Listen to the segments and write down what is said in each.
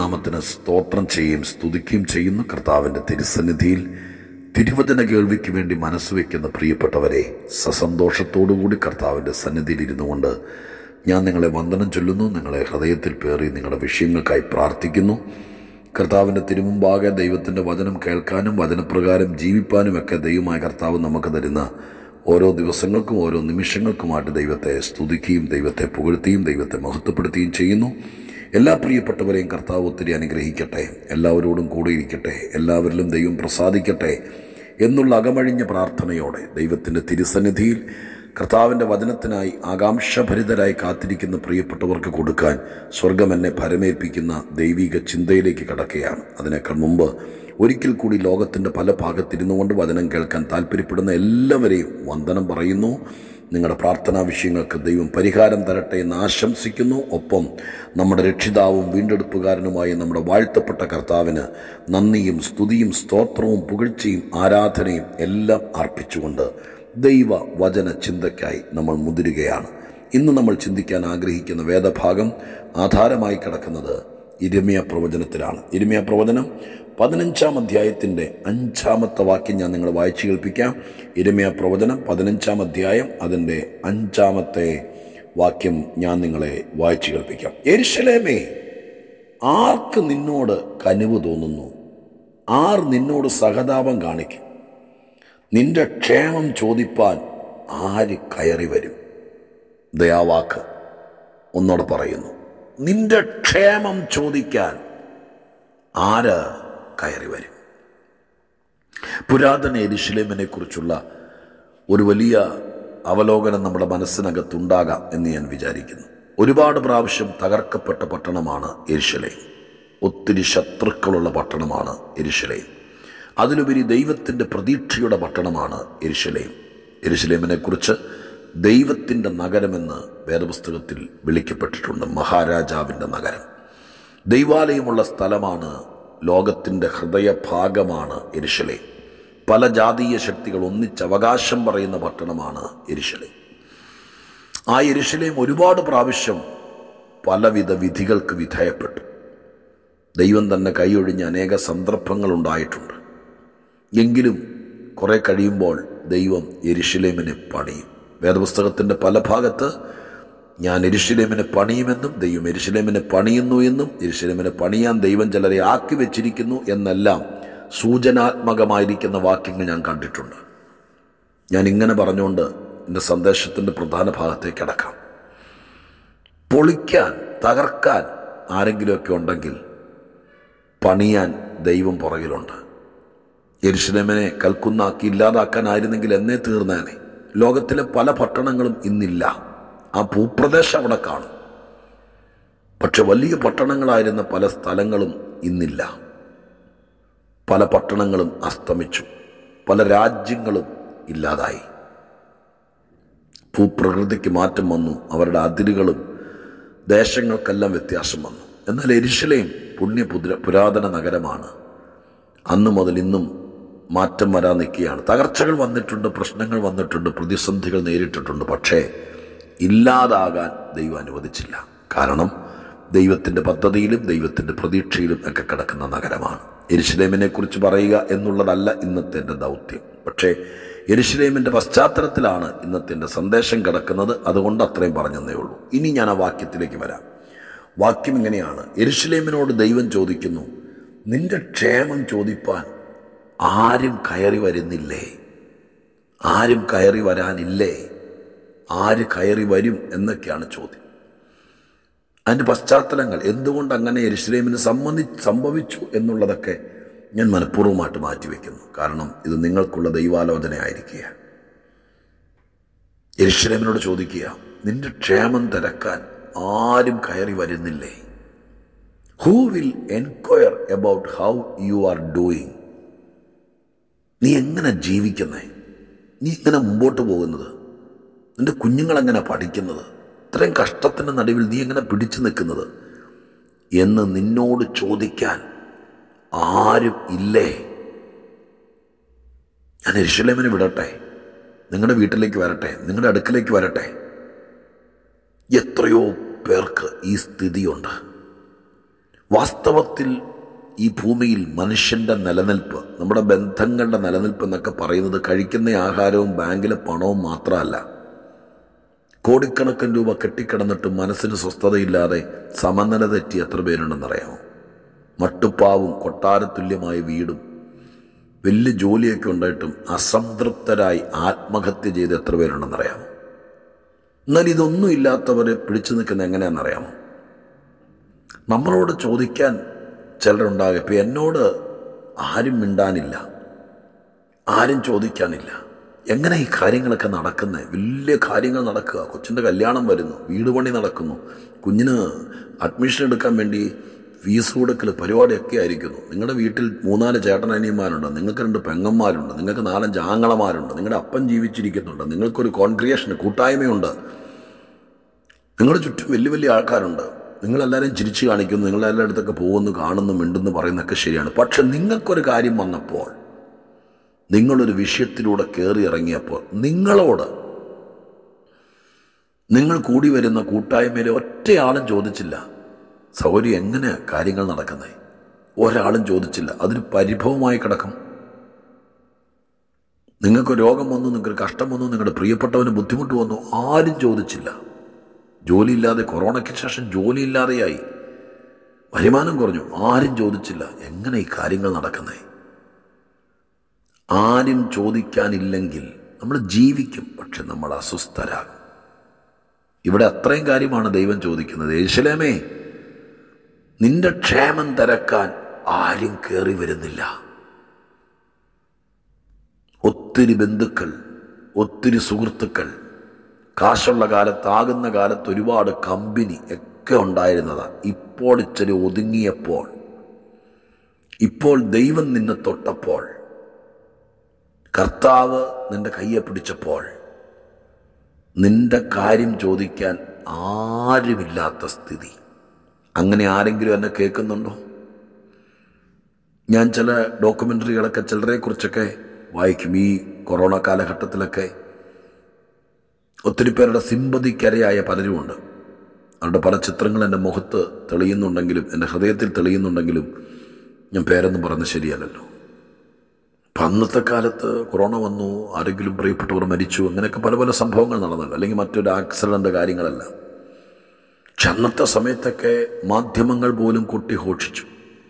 തിരുനാമത്തിന് സ്തോത്രം ചെയ്യുകയും സ്തുതിക്കുകയും ചെയ്യുന്നു കർത്താവിൻ്റെ തിരുസന്നിധിയിൽ തിരുവചന കേൾവിക്ക് വേണ്ടി മനസ്സ് വയ്ക്കുന്ന പ്രിയപ്പെട്ടവരെ സസന്തോഷത്തോടുകൂടി കർത്താവിൻ്റെ സന്നിധിയിൽ ഇരുന്നു കൊണ്ട് ഞാൻ നിങ്ങളെ വന്ദനം ചൊല്ലുന്നു നിങ്ങളെ ഹൃദയത്തിൽ പേറി നിങ്ങളുടെ വിഷയങ്ങൾക്കായി പ്രാർത്ഥിക്കുന്നു കർത്താവിൻ്റെ തിരുമുമ്പാകെ ദൈവത്തിൻ്റെ വചനം കേൾക്കാനും വചനപ്രകാരം ജീവിപ്പാനുമൊക്കെ ദൈവമായ കർത്താവ് നമുക്ക് തരുന്ന ഓരോ ദിവസങ്ങൾക്കും ഓരോ നിമിഷങ്ങൾക്കുമായിട്ട് ദൈവത്തെ സ്തുതിക്കുകയും ദൈവത്തെ പുകഴ്ത്തിയും ദൈവത്തെ മഹത്വപ്പെടുത്തുകയും ചെയ്യുന്നു എല്ലാ പ്രിയപ്പെട്ടവരെയും കർത്താവ് ഒത്തിരി അനുഗ്രഹിക്കട്ടെ എല്ലാവരോടും കൂടെ ഇരിക്കട്ടെ എല്ലാവരിലും ദൈവം പ്രസാദിക്കട്ടെ എന്നുള്ള അകമഴിഞ്ഞ പ്രാർത്ഥനയോടെ ദൈവത്തിൻ്റെ തിരുസന്നിധിയിൽ കർത്താവിൻ്റെ വചനത്തിനായി ആകാംക്ഷഭരിതരായി കാത്തിരിക്കുന്ന പ്രിയപ്പെട്ടവർക്ക് കൊടുക്കാൻ സ്വർഗം എന്നെ ഭരമേൽപ്പിക്കുന്ന ദൈവിക ചിന്തയിലേക്ക് കടക്കുകയാണ് അതിനേക്കാൾ മുമ്പ് ഒരിക്കൽ കൂടി ലോകത്തിൻ്റെ പല ഭാഗത്തിരുന്നു കൊണ്ട് വചനം കേൾക്കാൻ താല്പര്യപ്പെടുന്ന എല്ലാവരെയും വന്ദനം പറയുന്നു നിങ്ങളുടെ പ്രാർത്ഥനാ വിഷയങ്ങൾക്ക് ദൈവം പരിഹാരം തരട്ടെ എന്ന് ആശംസിക്കുന്നു ഒപ്പം നമ്മുടെ രക്ഷിതാവും വീണ്ടെടുപ്പുകാരനുമായ നമ്മുടെ വാഴ്ത്തപ്പെട്ട കർത്താവിന് നന്ദിയും സ്തുതിയും സ്തോത്രവും പുകഴ്ചയും ആരാധനയും എല്ലാം അർപ്പിച്ചുകൊണ്ട് ദൈവ വചന ചിന്തയ്ക്കായി നമ്മൾ മുതിരുകയാണ് ഇന്ന് നമ്മൾ ചിന്തിക്കാൻ ആഗ്രഹിക്കുന്ന വേദഭാഗം ആധാരമായി കിടക്കുന്നത് ഇരമ്യ പ്രവചനത്തിലാണ് ഇരമ്യ പ്രവചനം പതിനഞ്ചാം അധ്യായത്തിൻ്റെ അഞ്ചാമത്തെ വാക്യം ഞാൻ നിങ്ങളെ വായിച്ചു കേൾപ്പിക്കാം ഇരമ്യ പ്രവചനം പതിനഞ്ചാം അധ്യായം അതിൻ്റെ അഞ്ചാമത്തെ വാക്യം ഞാൻ നിങ്ങളെ വായിച്ചു കേൾപ്പിക്കാം എരിശലേമേ ആർക്ക് നിന്നോട് കനിവ് തോന്നുന്നു ആർ നിന്നോട് സഹതാപം കാണിക്കും നിന്റെ ക്ഷേമം ചോദിപ്പാൻ ആര് കയറി വരും ദയാവാക്ക് ഒന്നോട് പറയുന്നു നിന്റെ ക്ഷേമം ചോദിക്കാൻ ആര് കയറി വരും പുരാതന എരിശിലേമിനെ കുറിച്ചുള്ള ഒരു വലിയ അവലോകനം നമ്മുടെ മനസ്സിനകത്തുണ്ടാകാം എന്ന് ഞാൻ വിചാരിക്കുന്നു ഒരുപാട് പ്രാവശ്യം തകർക്കപ്പെട്ട പട്ടണമാണ് എരിശലേം ഒത്തിരി ശത്രുക്കളുള്ള പട്ടണമാണ് എരിശലേം അതിലുപരി ദൈവത്തിൻ്റെ പ്രതീക്ഷയുടെ പട്ടണമാണ് എരിശലേം എരിശലേമിനെ കുറിച്ച് ദൈവത്തിൻ്റെ നഗരമെന്ന് വേദപുസ്തകത്തിൽ വിളിക്കപ്പെട്ടിട്ടുണ്ട് മഹാരാജാവിൻ്റെ നഗരം ദൈവാലയമുള്ള സ്ഥലമാണ് ലോകത്തിൻ്റെ ഹൃദയഭാഗമാണ് എരിശലേം പല ജാതീയ ശക്തികൾ ഒന്നിച്ച് അവകാശം പറയുന്ന പട്ടണമാണ് എരിശലേം ആ എരിശലേം ഒരുപാട് പ്രാവശ്യം പലവിധ വിധികൾക്ക് വിധേയപ്പെട്ടു ദൈവം തന്നെ കൈയൊഴിഞ്ഞ അനേക സന്ദർഭങ്ങൾ ഉണ്ടായിട്ടുണ്ട് എങ്കിലും കുറെ കഴിയുമ്പോൾ ദൈവം എരിശിലേമിനെ പണിയും വേദപുസ്തകത്തിൻ്റെ പല ഭാഗത്ത് ഞാൻ എരിശിലേമിനെ പണിയുമെന്നും ദൈവം എരിശിലേമിനെ പണിയുന്നു എന്നും എരിശിലേമിനെ പണിയാൻ ദൈവം ചിലരെ ആക്കി വെച്ചിരിക്കുന്നു എന്നെല്ലാം സൂചനാത്മകമായിരിക്കുന്ന വാക്യങ്ങൾ ഞാൻ കണ്ടിട്ടുണ്ട് ഞാൻ ഇങ്ങനെ പറഞ്ഞുകൊണ്ട് എൻ്റെ സന്ദേശത്തിൻ്റെ പ്രധാന ഭാഗത്തേക്ക് അടക്കാം പൊളിക്കാൻ തകർക്കാൻ ആരെങ്കിലുമൊക്കെ ഉണ്ടെങ്കിൽ പണിയാൻ ദൈവം പുറകിലുണ്ട് യെരുഷലേമിനെ കൽക്കുന്നാക്കി ഇല്ലാതാക്കാനായിരുന്നെങ്കിൽ എന്നേ തീർന്നേനെ ലോകത്തിലെ പല പട്ടണങ്ങളും ഇന്നില്ല ആ ഭൂപ്രദേശം അവിടെ കാണും പക്ഷെ വലിയ പട്ടണങ്ങളായിരുന്ന പല സ്ഥലങ്ങളും ഇന്നില്ല പല പട്ടണങ്ങളും അസ്തമിച്ചു പല രാജ്യങ്ങളും ഇല്ലാതായി ഭൂപ്രകൃതിക്ക് മാറ്റം വന്നു അവരുടെ അതിരുകളും ദേശങ്ങൾക്കെല്ലാം വ്യത്യാസം വന്നു എന്നാൽ എരിശിലേയും പുണ്യ പുരാതന നഗരമാണ് അന്നു മുതൽ ഇന്നും മാറ്റം വരാൻ നിൽക്കുകയാണ് തകർച്ചകൾ വന്നിട്ടുണ്ട് പ്രശ്നങ്ങൾ വന്നിട്ടുണ്ട് പ്രതിസന്ധികൾ നേരിട്ടിട്ടുണ്ട് പക്ഷേ ഇല്ലാതാകാൻ ദൈവം അനുവദിച്ചില്ല കാരണം ദൈവത്തിൻ്റെ പദ്ധതിയിലും ദൈവത്തിൻ്റെ പ്രതീക്ഷയിലും ഒക്കെ കിടക്കുന്ന നഗരമാണ് എരിശിലേമിനെ കുറിച്ച് പറയുക എന്നുള്ളതല്ല ഇന്നത്തെ എൻ്റെ ദൗത്യം പക്ഷേ എരിശിലേമിൻ്റെ പശ്ചാത്തലത്തിലാണ് ഇന്നത്തെ എൻ്റെ സന്ദേശം കിടക്കുന്നത് അതുകൊണ്ട് അത്രയും പറഞ്ഞതേ ഉള്ളൂ ഇനി ഞാൻ ആ വാക്യത്തിലേക്ക് വരാം വാക്യം ഇങ്ങനെയാണ് എരിശിലേമിനോട് ദൈവം ചോദിക്കുന്നു നിന്റെ ക്ഷേമം ചോദിപ്പാൻ ആരും കയറി വരുന്നില്ലേ ആരും കയറി വരാനില്ലേ ആര് കയറി വരും എന്നൊക്കെയാണ് ചോദ്യം അതിൻ്റെ പശ്ചാത്തലങ്ങൾ എന്തുകൊണ്ട് അങ്ങനെ എരിശ്ലേമിന് സംബന്ധി സംഭവിച്ചു എന്നുള്ളതൊക്കെ ഞാൻ മനഃപൂർവ്വമായിട്ട് മാറ്റിവെക്കുന്നു കാരണം ഇത് നിങ്ങൾക്കുള്ള ദൈവാലോചന ആയിരിക്കുക എരിശ്ലേമിനോട് ചോദിക്കുക നിന്റെ ക്ഷേമം തിരക്കാൻ ആരും കയറി വരുന്നില്ലേ who will enquire about how you are doing നീ എങ്ങനെ ജീവിക്കുന്നേ നീ ഇങ്ങനെ മുമ്പോട്ട് പോകുന്നത് നിന്റെ കുഞ്ഞുങ്ങളെങ്ങനെ പഠിക്കുന്നത് ഇത്രയും കഷ്ടത്തിൻ്റെ നടുവിൽ നീ എങ്ങനെ പിടിച്ചു നിൽക്കുന്നത് എന്ന് നിന്നോട് ചോദിക്കാൻ ആരും ഇല്ലേ ഞാൻ എരിശിലേമിന് വിടട്ടെ നിങ്ങളുടെ വീട്ടിലേക്ക് വരട്ടെ നിങ്ങളുടെ അടുക്കലേക്ക് വരട്ടെ എത്രയോ പേർക്ക് ഈ സ്ഥിതിയുണ്ട് വാസ്തവത്തിൽ ഈ ഭൂമിയിൽ മനുഷ്യൻ്റെ നിലനിൽപ്പ് നമ്മുടെ ബന്ധങ്ങളുടെ നിലനിൽപ്പ് എന്നൊക്കെ പറയുന്നത് കഴിക്കുന്ന ആഹാരവും ബാങ്കിലെ പണവും മാത്രമല്ല കോടിക്കണക്കിന് രൂപ കെട്ടിക്കിടന്നിട്ട് മനസ്സിന് സ്വസ്ഥതയില്ലാതെ സമനില തെറ്റി എത്ര പേരുണ്ടെന്നറിയാമോ മട്ടുപ്പാവും കൊട്ടാരത്തുല്യമായ വീടും വലിയ ജോലിയൊക്കെ ഉണ്ടായിട്ടും അസംതൃപ്തരായി ആത്മഹത്യ ചെയ്ത് എത്ര പേരുണ്ടെന്നറിയാമോ എന്നാൽ ഇതൊന്നും ഇല്ലാത്തവരെ പിടിച്ചു നിൽക്കുന്ന എങ്ങനെയാണെന്നറിയാമോ നമ്മളോട് ചോദിക്കാൻ ചിലരുണ്ടാകും ഇപ്പം എന്നോട് ആരും മിണ്ടാനില്ല ആരും ചോദിക്കാനില്ല എങ്ങനെ ഈ കാര്യങ്ങളൊക്കെ നടക്കുന്നത് വലിയ കാര്യങ്ങൾ നടക്കുക കൊച്ചിൻ്റെ കല്യാണം വരുന്നു വീട് പണി നടക്കുന്നു കുഞ്ഞിന് അഡ്മിഷൻ എടുക്കാൻ വേണ്ടി ഫീസ് കൊടുക്കൽ പരിപാടിയൊക്കെ ആയിരിക്കുന്നു നിങ്ങളുടെ വീട്ടിൽ മൂന്നാല് ചേട്ടനനിയന്മാരുണ്ട് നിങ്ങൾക്ക് രണ്ട് പെങ്ങന്മാരുണ്ട് നിങ്ങൾക്ക് നാലഞ്ച് ആങ്ങളമാരുണ്ട് നിങ്ങളുടെ അപ്പൻ ജീവിച്ചിരിക്കുന്നുണ്ട് നിങ്ങൾക്കൊരു കോൺക്രിയേഷൻ കൂട്ടായ്മയുണ്ട് നിങ്ങളുടെ ചുറ്റും വലിയ വലിയ ആൾക്കാരുണ്ട് നിങ്ങളെല്ലാവരും ചിരിച്ചു കാണിക്കുന്നു നിങ്ങളെല്ലാ അടുത്തൊക്കെ പോകുന്നു കാണുന്നു മിണ്ടുന്നു പറയുന്നതൊക്കെ ശരിയാണ് പക്ഷെ നിങ്ങൾക്കൊരു കാര്യം വന്നപ്പോൾ നിങ്ങളൊരു വിഷയത്തിലൂടെ കയറി ഇറങ്ങിയപ്പോൾ നിങ്ങളോട് നിങ്ങൾ കൂടി വരുന്ന കൂട്ടായ്മയിലെ ഒറ്റയാളും ചോദിച്ചില്ല സൗകര്യം എങ്ങനെ കാര്യങ്ങൾ നടക്കുന്നത് ഒരാളും ചോദിച്ചില്ല അതൊരു പരിഭവമായി കിടക്കും നിങ്ങൾക്ക് രോഗം വന്നു നിങ്ങൾക്ക് കഷ്ടം വന്നു നിങ്ങളുടെ പ്രിയപ്പെട്ടവന് ബുദ്ധിമുട്ട് വന്നു ആരും ചോദിച്ചില്ല ജോലിയില്ലാതെ കൊറോണയ്ക്ക് ശേഷം ജോലിയില്ലാതെയായി വരുമാനം കുറഞ്ഞു ആരും ചോദിച്ചില്ല എങ്ങനെ ഈ കാര്യങ്ങൾ നടക്കുന്നേ ആരും ചോദിക്കാനില്ലെങ്കിൽ നമ്മൾ ജീവിക്കും പക്ഷെ നമ്മൾ അസ്വസ്ഥരാകും ഇവിടെ അത്രയും കാര്യമാണ് ദൈവം ചോദിക്കുന്നത് യേശുലേമേ നിന്റെ ക്ഷേമം തിരക്കാൻ ആരും കയറി വരുന്നില്ല ഒത്തിരി ബന്ധുക്കൾ ഒത്തിരി സുഹൃത്തുക്കൾ കാശുള്ള കാലത്ത് ആകുന്ന കാലത്ത് ഒരുപാട് കമ്പനി ഒക്കെ ഉണ്ടായിരുന്നതാ ഇപ്പോൾ ഇച്ചിരി ഒതുങ്ങിയപ്പോൾ ഇപ്പോൾ ദൈവം നിന്നെ തൊട്ടപ്പോൾ കർത്താവ് നിന്റെ കയ്യെ പിടിച്ചപ്പോൾ നിന്റെ കാര്യം ചോദിക്കാൻ ആരുമില്ലാത്ത സ്ഥിതി അങ്ങനെ ആരെങ്കിലും എന്നെ കേൾക്കുന്നുണ്ടോ ഞാൻ ചില ഡോക്യുമെൻ്ററികളൊക്കെ ചിലരെക്കുറിച്ചൊക്കെ വായിക്കും ഈ കൊറോണ കാലഘട്ടത്തിലൊക്കെ ഒത്തിരി പേരുടെ സിമ്പതിക്കരയായ പലരുമുണ്ട് അവരുടെ പല ചിത്രങ്ങൾ എൻ്റെ മുഖത്ത് തെളിയുന്നുണ്ടെങ്കിലും എൻ്റെ ഹൃദയത്തിൽ തെളിയുന്നുണ്ടെങ്കിലും ഞാൻ പേരൊന്നും പറഞ്ഞ് ശരിയല്ലല്ലോ അപ്പം അന്നത്തെ കാലത്ത് കൊറോണ വന്നു ആരെങ്കിലും പ്രിയപ്പെട്ടവർ മരിച്ചു അങ്ങനെയൊക്കെ പല പല സംഭവങ്ങൾ നടന്നല്ലോ അല്ലെങ്കിൽ മറ്റൊരു ആക്സിഡൻ്റ് കാര്യങ്ങളല്ല പക്ഷെ അന്നത്തെ സമയത്തൊക്കെ മാധ്യമങ്ങൾ പോലും കൊട്ടിഘോഷിച്ചു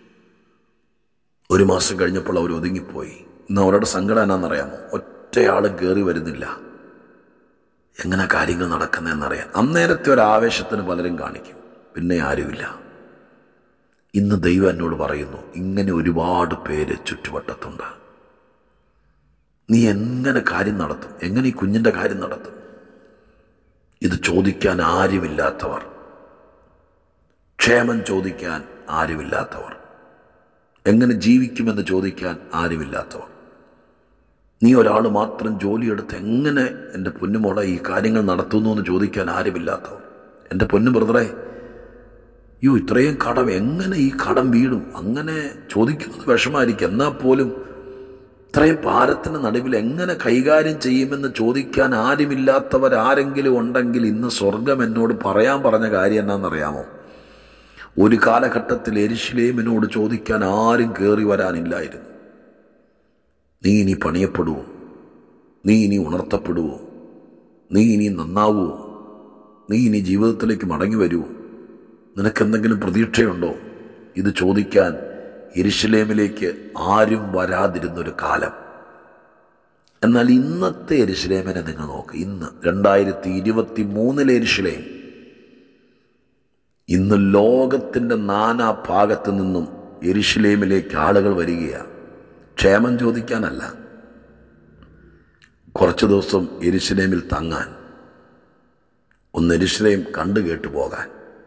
ഒരു മാസം കഴിഞ്ഞപ്പോൾ അവർ ഒതുങ്ങിപ്പോയി ഇന്ന് അവരുടെ സങ്കടം എന്നാണെന്നറിയാമോ ഒറ്റയാളും കയറി വരുന്നില്ല എങ്ങനെ കാര്യങ്ങൾ നടക്കുന്നതെന്നറിയാം അന്നേരത്തെ ഒരു ആവേശത്തിന് പലരും കാണിക്കും പിന്നെ ആരുമില്ല ഇന്ന് ദൈവം എന്നോട് പറയുന്നു ഇങ്ങനെ ഒരുപാട് പേര് ചുറ്റുവട്ടത്തുണ്ട് നീ എങ്ങനെ കാര്യം നടത്തും എങ്ങനെ ഈ കുഞ്ഞിൻ്റെ കാര്യം നടത്തും ഇത് ചോദിക്കാൻ ആരുമില്ലാത്തവർ ക്ഷേമം ചോദിക്കാൻ ആരുമില്ലാത്തവർ എങ്ങനെ ജീവിക്കുമെന്ന് ചോദിക്കാൻ ആരുമില്ലാത്തവർ നീ ഒരാൾ മാത്രം ജോലിയെടുത്ത് എങ്ങനെ എൻ്റെ പൊന്നുമോളെ ഈ കാര്യങ്ങൾ നടത്തുന്നു എന്ന് ചോദിക്കാൻ ആരുമില്ലാത്തവർ എൻ്റെ പൊന്നു ബ്രദറെ യോ ഇത്രയും കടം എങ്ങനെ ഈ കടം വീടും അങ്ങനെ ചോദിക്കുന്നത് വിഷമായിരിക്കും എന്നാൽ പോലും ഇത്രയും ഭാരത്തിന് നടുവിൽ എങ്ങനെ കൈകാര്യം ചെയ്യുമെന്ന് ചോദിക്കാൻ ആരുമില്ലാത്തവർ ആരെങ്കിലും ഉണ്ടെങ്കിൽ ഇന്ന് സ്വർഗം എന്നോട് പറയാൻ പറഞ്ഞ കാര്യം എന്നാണെന്നറിയാമോ ഒരു കാലഘട്ടത്തിൽ എരിശിലേമിനോട് ചോദിക്കാൻ ആരും കയറി വരാനില്ലായിരുന്നു നീ ഇനി പണിയപ്പെടുവോ നീ ഇനി ഉണർത്തപ്പെടുവോ നീ ഇനി നന്നാവുമോ നീ ഇനി ജീവിതത്തിലേക്ക് മടങ്ങി വരുമോ നിനക്കെന്തെങ്കിലും പ്രതീക്ഷയുണ്ടോ ഇത് ചോദിക്കാൻ എരിശിലേമിലേക്ക് ആരും വരാതിരുന്നൊരു കാലം എന്നാൽ ഇന്നത്തെ എരിശിലേമിനെ നിങ്ങൾ നോക്ക് ഇന്ന് രണ്ടായിരത്തി ഇരുപത്തി മൂന്നിലെ എരിശിലേം ഇന്ന് ലോകത്തിൻ്റെ നാനാ ഭാഗത്തു നിന്നും എരിശിലേമിലേക്ക് ആളുകൾ വരികയാണ് ക്ഷേമം ചോദിക്കാനല്ല കുറച്ച് ദിവസം എരിശിലേമിൽ തങ്ങാൻ ഒന്ന് എരിശിലേം കണ്ടു കേട്ടു പോകാൻ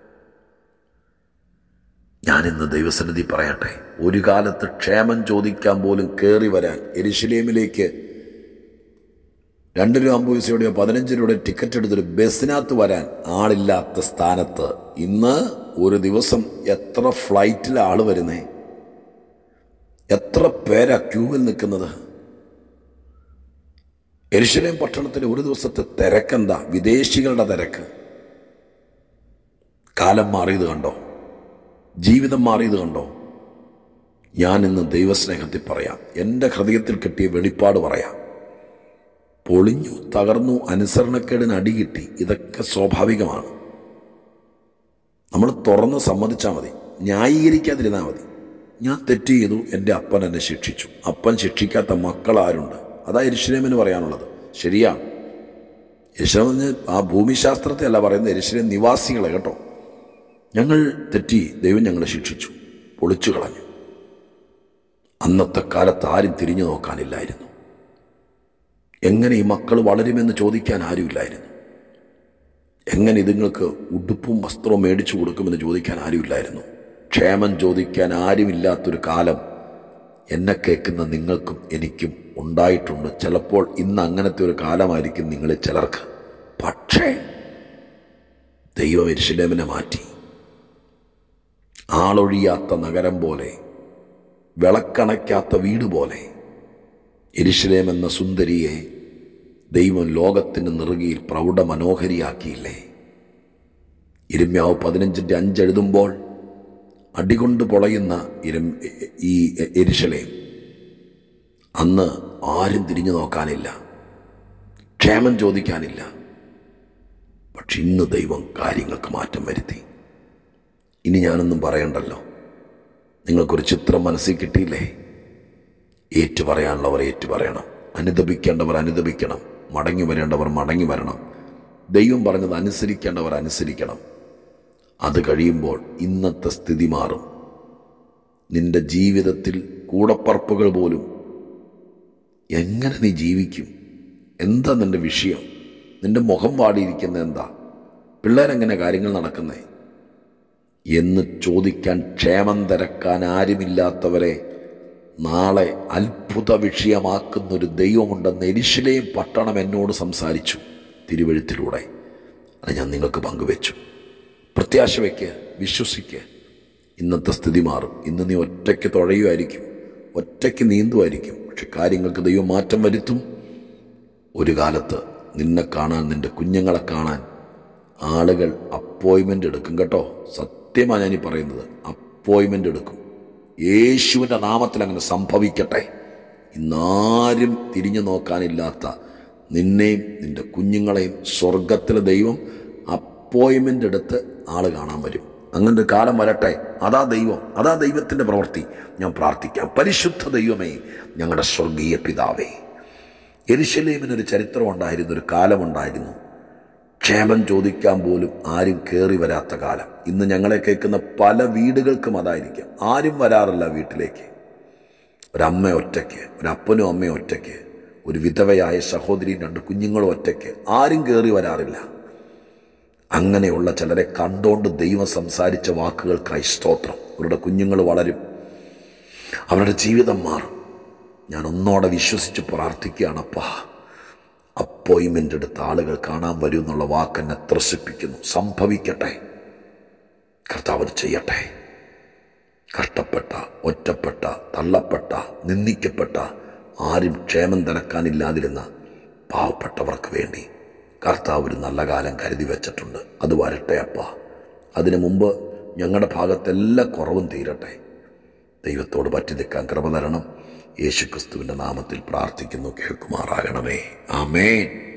ഞാനിന്ന് ദൈവസന്നിധി പറയട്ടെ ഒരു കാലത്ത് ക്ഷേമം ചോദിക്കാൻ പോലും കയറി വരാൻ എരിശിലേമിലേക്ക് രണ്ട് രൂപ അമ്പത് പൈസയുടെയോ പതിനഞ്ച് രൂപയുടെ ടിക്കറ്റ് എടുത്തൊരു ബസ്സിനകത്ത് വരാൻ ആളില്ലാത്ത സ്ഥാനത്ത് ഇന്ന് ഒരു ദിവസം എത്ര ഫ്ലൈറ്റിൽ ആൾ വരുന്നേ എത്ര പേരാ ക്യൂവിൽ നിൽക്കുന്നത് എരിശിലേം പട്ടണത്തിലെ ഒരു ദിവസത്തെ തിരക്കെന്താ വിദേശികളുടെ തിരക്ക് കാലം മാറിയത് കണ്ടോ ജീവിതം മാറിയത് കണ്ടോ ഞാൻ ഇന്ന് ദൈവസ്നേഹത്തിൽ പറയാം എൻ്റെ ഹൃദയത്തിൽ കിട്ടിയ വെളിപ്പാട് പറയാം പൊളിഞ്ഞു തകർന്നു അനുസരണക്കേടിന് അടി കിട്ടി ഇതൊക്കെ സ്വാഭാവികമാണ് നമ്മൾ തുറന്ന് സമ്മതിച്ചാൽ മതി ന്യായീകരിക്കാതിരുന്നാൽ മതി ഞാൻ തെറ്റ് ചെയ്തു എൻ്റെ അപ്പൻ എന്നെ ശിക്ഷിച്ചു അപ്പൻ ശിക്ഷിക്കാത്ത മക്കൾ ആരുണ്ട് അതാ എരിശ്രേമിന് പറയാനുള്ളത് ശരിയാണ് യശോന്ന് ആ ഭൂമിശാസ്ത്രത്തെ അല്ല പറയുന്നത് എരിശ്രേം നിവാസികളെ കേട്ടോ ഞങ്ങൾ തെറ്റി ദൈവം ഞങ്ങളെ ശിക്ഷിച്ചു പൊളിച്ചു കളഞ്ഞു അന്നത്തെ കാലത്ത് ആരും തിരിഞ്ഞു നോക്കാനില്ലായിരുന്നു എങ്ങനെ ഈ മക്കൾ വളരുമെന്ന് ചോദിക്കാൻ ആരുമില്ലായിരുന്നു എങ്ങനെ ഇതുങ്ങൾക്ക് ഉടുപ്പും വസ്ത്രവും മേടിച്ചു കൊടുക്കുമെന്ന് ചോദിക്കാൻ ആരുമില്ലായിരുന്നു ക്ഷേമം ചോദിക്കാൻ ആരുമില്ലാത്തൊരു കാലം എന്നെ കേൾക്കുന്ന നിങ്ങൾക്കും എനിക്കും ഉണ്ടായിട്ടുണ്ട് ചിലപ്പോൾ ഇന്ന് അങ്ങനത്തെ ഒരു കാലമായിരിക്കും നിങ്ങളിൽ ചിലർക്ക് പക്ഷേ ദൈവം എരിശിലേമിനെ മാറ്റി ആളൊഴിയാത്ത നഗരം പോലെ വിളക്കണയ്ക്കാത്ത വീട് പോലെ എരിശിലേം എന്ന സുന്ദരിയെ ദൈവം ലോകത്തിന് നെറുകയിൽ പ്രൗഢ മനോഹരിയാക്കിയില്ലേ ഇരുമ്യാവ് പതിനഞ്ചിൻ്റെ അഞ്ചെഴുതുമ്പോൾ അടികൊണ്ട് പൊളയുന്ന ഇരം ഈ എരിശലേം അന്ന് ആരും തിരിഞ്ഞു നോക്കാനില്ല ക്ഷേമം ചോദിക്കാനില്ല പക്ഷെ ഇന്ന് ദൈവം കാര്യങ്ങൾക്ക് മാറ്റം വരുത്തി ഇനി ഞാനൊന്നും പറയണ്ടല്ലോ നിങ്ങൾക്കൊരു ചിത്രം മനസ്സിൽ കിട്ടിയില്ലേ ഏറ്റു പറയാനുള്ളവർ ഏറ്റു പറയണം അനുദപിക്കേണ്ടവർ അനുദപിക്കണം മടങ്ങി വരേണ്ടവർ മടങ്ങി വരണം ദൈവം പറഞ്ഞത് അനുസരിക്കേണ്ടവർ അനുസരിക്കണം അത് കഴിയുമ്പോൾ ഇന്നത്തെ സ്ഥിതി മാറും നിന്റെ ജീവിതത്തിൽ കൂടപ്പറപ്പുകൾ പോലും എങ്ങനെ നീ ജീവിക്കും എന്താ നിന്റെ വിഷയം നിന്റെ മുഖം വാടിയിരിക്കുന്ന എന്താ പിള്ളേരെങ്ങനെ കാര്യങ്ങൾ നടക്കുന്നേ എന്ന് ചോദിക്കാൻ ക്ഷേമം തിരക്കാൻ ആരുമില്ലാത്തവരെ നാളെ അത്ഭുത വിഷയമാക്കുന്നൊരു ദൈവമുണ്ടെന്ന് എരിശിലെയും പട്ടണം എന്നോട് സംസാരിച്ചു തിരുവഴുത്തിലൂടെ അത് ഞാൻ നിങ്ങൾക്ക് പങ്കുവെച്ചു പ്രത്യാശ വയ്ക്ക് വിശ്വസിക്ക് ഇന്നത്തെ സ്ഥിതി മാറും ഇന്ന് നീ ഒറ്റയ്ക്ക് തുഴയുമായിരിക്കും ഒറ്റയ്ക്ക് നീന്തുമായിരിക്കും പക്ഷെ കാര്യങ്ങൾക്ക് ദൈവം മാറ്റം വരുത്തും ഒരു കാലത്ത് നിന്നെ കാണാൻ നിന്റെ കുഞ്ഞുങ്ങളെ കാണാൻ ആളുകൾ അപ്പോയിൻമെൻ്റ് എടുക്കും കേട്ടോ സത്യമാണ് ഞാനീ പറയുന്നത് അപ്പോയിൻമെൻ്റ് എടുക്കും യേശുവിൻ്റെ നാമത്തിൽ അങ്ങനെ സംഭവിക്കട്ടെ ഇന്നാരും തിരിഞ്ഞു നോക്കാനില്ലാത്ത നിന്നെയും നിന്റെ കുഞ്ഞുങ്ങളെയും സ്വർഗത്തിലെ ദൈവം അപ്പോയിൻമെൻ്റ് എടുത്ത് ആൾ കാണാൻ വരും അങ്ങനെ ഒരു കാലം വരട്ടെ അതാ ദൈവം അതാ ദൈവത്തിൻ്റെ പ്രവൃത്തി ഞാൻ പ്രാർത്ഥിക്കാം പരിശുദ്ധ ദൈവമേ ഞങ്ങളുടെ സ്വർഗീയ പിതാവേ എരിശലേമിനൊരു ചരിത്രം ഉണ്ടായിരുന്നു ഒരു കാലമുണ്ടായിരുന്നു ക്ഷേമം ചോദിക്കാൻ പോലും ആരും കയറി വരാത്ത കാലം ഇന്ന് ഞങ്ങളെ കേൾക്കുന്ന പല വീടുകൾക്കും അതായിരിക്കാം ആരും വരാറില്ല വീട്ടിലേക്ക് ഒരമ്മ ഒറ്റയ്ക്ക് ഒരപ്പനും അമ്മയും ഒറ്റയ്ക്ക് ഒരു വിധവയായ സഹോദരിയും രണ്ട് കുഞ്ഞുങ്ങളും ഒറ്റയ്ക്ക് ആരും കയറി വരാറില്ല അങ്ങനെയുള്ള ചിലരെ കണ്ടുകൊണ്ട് ദൈവം സംസാരിച്ച വാക്കുകൾക്കായി സ്തോത്രം അവരുടെ കുഞ്ഞുങ്ങൾ വളരും അവരുടെ ജീവിതം മാറും ഞാൻ ഒന്നോടെ വിശ്വസിച്ച് പ്രാർത്ഥിക്കുകയാണപ്പാ അപ്പോയിൻമെൻ്റ് എടുത്ത ആളുകൾ കാണാൻ വരും എന്നുള്ള വാക്കെന്നെ ത്രസിപ്പിക്കുന്നു സംഭവിക്കട്ടെ കർത്താവ് അത് ചെയ്യട്ടെ കഷ്ടപ്പെട്ട ഒറ്റപ്പെട്ട തള്ളപ്പെട്ട നിന്ദിക്കപ്പെട്ട ആരും ക്ഷേമം തിരക്കാനില്ലാതിരുന്ന പാവപ്പെട്ടവർക്ക് വേണ്ടി കർത്താവ് ഒരു നല്ല കാലം കരുതി വെച്ചിട്ടുണ്ട് അത് വരട്ടെ അപ്പ അതിനു മുമ്പ് ഞങ്ങളുടെ ഭാഗത്തെല്ലാ കുറവും തീരട്ടെ ദൈവത്തോട് പറ്റി നിൽക്കാൻ കൃപ തരണം യേശുക്രിസ്തുവിൻ്റെ നാമത്തിൽ പ്രാർത്ഥിക്കുന്നു കേൾക്കുമാറാകണമേ ആമേൻ